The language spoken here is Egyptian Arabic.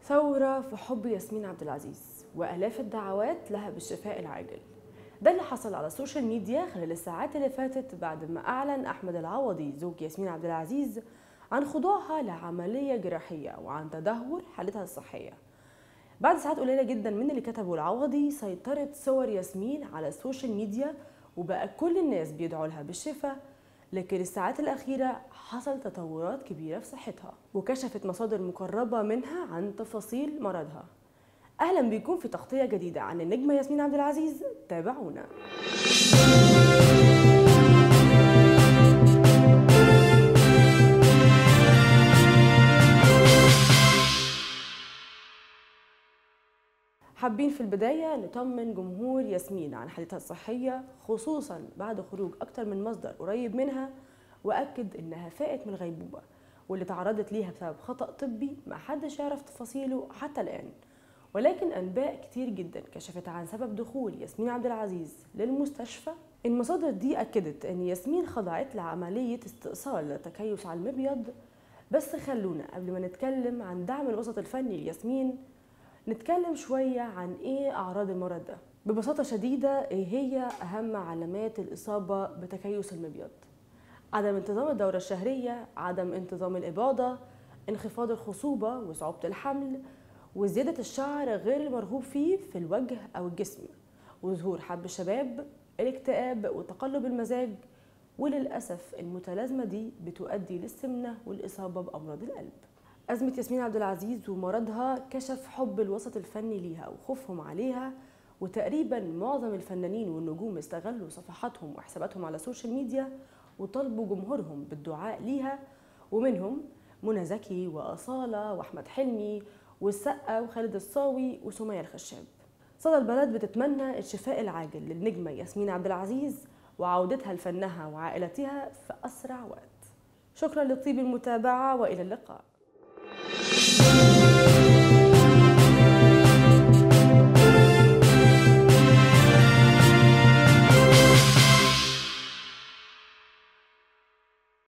ثورة في حب ياسمين عبد العزيز وآلاف الدعوات لها بالشفاء العاجل ده اللي حصل على السوشيال ميديا خلال الساعات اللي فاتت بعد ما أعلن أحمد العوضي زوج ياسمين عبد العزيز عن خضوعها لعملية جراحية وعن تدهور حالتها الصحية بعد ساعات قليلة جدا من اللي كتبه العوضي سيطرت صور ياسمين على السوشيال ميديا وبقى كل الناس بيدعوا لها بالشفاء لكن الساعات الأخيرة حصل تطورات كبيرة في صحتها وكشفت مصادر مقربة منها عن تفاصيل مرضها أهلا بيكم في تغطية جديدة عن النجمة ياسمين عبد العزيز تابعونا حابين في البداية نطمن جمهور ياسمين عن حالتها الصحية خصوصا بعد خروج أكتر من مصدر قريب منها وأكد إنها فاقت من الغيبوبة واللي تعرضت ليها بسبب خطأ طبي ما حدش يعرف تفاصيله حتى الآن ولكن أنباء كتير جدا كشفت عن سبب دخول ياسمين عبد العزيز للمستشفى المصادر دي أكدت إن ياسمين خضعت لعملية استئصال لتكيس على المبيض بس خلونا قبل ما نتكلم عن دعم الوسط الفني لياسمين نتكلم شوية عن إيه أعراض المرض ده ببساطة شديدة إيه هي أهم علامات الإصابة بتكيس المبيض عدم انتظام الدورة الشهرية عدم انتظام الإباضة انخفاض الخصوبة وصعوبة الحمل وزيادة الشعر غير المرغوب فيه في الوجه أو الجسم وظهور حب الشباب الاكتئاب وتقلب المزاج وللأسف المتلازمة دي بتؤدي للسمنة والإصابة بأمراض القلب أزمة ياسمين عبد العزيز ومرضها كشف حب الوسط الفني ليها وخوفهم عليها وتقريبا معظم الفنانين والنجوم استغلوا صفحاتهم وحساباتهم على السوشيال ميديا وطالبوا جمهورهم بالدعاء ليها ومنهم منى زكي وأصالة وأحمد حلمي والسقا وخالد الصاوي وسمية الخشاب صدى البلد بتتمنى الشفاء العاجل للنجمة ياسمين عبد العزيز وعودتها لفنها وعائلتها في أسرع وقت شكرا لطيب المتابعة وإلى اللقاء